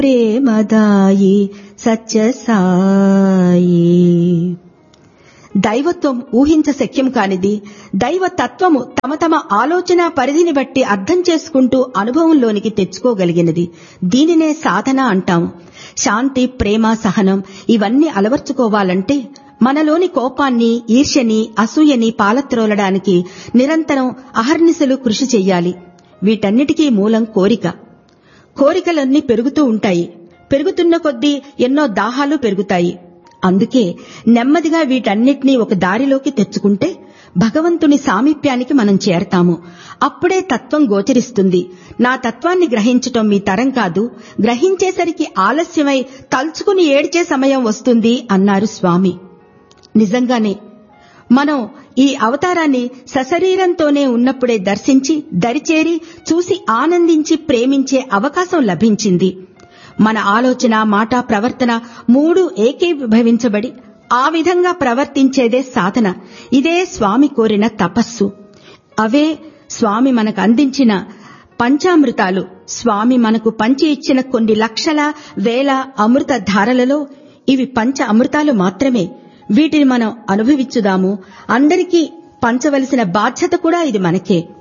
ప్రేమదాయి సత్య సాయి దైవత్వం ఊహించ శక్యం కానిది దైవ తత్వము తమ తమ ఆలోచన పరిధిని బట్టి అర్థం చేసుకుంటూ అనుభవంలోనికి తెచ్చుకోగలిగినది దీనినే సాధన అంటాము శాంతి ప్రేమ సహనం ఇవన్నీ అలవర్చుకోవాలంటే మనలోని కోపాన్ని ఈర్ష్యని అసూయని పాలత్రోలడానికి నిరంతరం అహర్నిశలు కృషి చెయ్యాలి వీటన్నిటికీ మూలం కోరిక కోరికలన్నీ పెరుగుతూ ఉంటాయి పెరుగుతున్న కొద్దీ ఎన్నో దాహాలు పెరుగుతాయి అందుకే నెమ్మదిగా వీటన్నిటినీ ఒక దారిలోకి తెచ్చుకుంటే భగవంతుని సామీప్యానికి మనం చేరతాము అప్పుడే తత్వం గోచరిస్తుంది నా తత్వాన్ని గ్రహించటం మీ తరం కాదు గ్రహించేసరికి ఆలస్యమై తలుచుకుని ఏడ్చే సమయం వస్తుంది అన్నారు స్వామి నిజంగానే మనం ఈ అవతారాన్ని సశరీరంతోనే ఉన్నప్పుడే దర్శించి దరిచేరి చూసి ఆనందించి ప్రేమించే అవకాశం లభించింది మన ఆలోచన మాట ప్రవర్తన మూడు ఏకీభవించబడి ఆ విధంగా ప్రవర్తించేదే సాధన ఇదే స్వామి కోరిన తపస్సు అవే స్వామి మనకు అందించిన పంచామృతాలు స్వామి మనకు పంచి ఇచ్చిన కొన్ని లక్షల వేల అమృత ధారలలో ఇవి పంచ అమృతాలు మాత్రమే వీటిని మనం అనుభవించుదాము అందరికీ పంచవలసిన బాధ్యత కూడా ఇది మనకే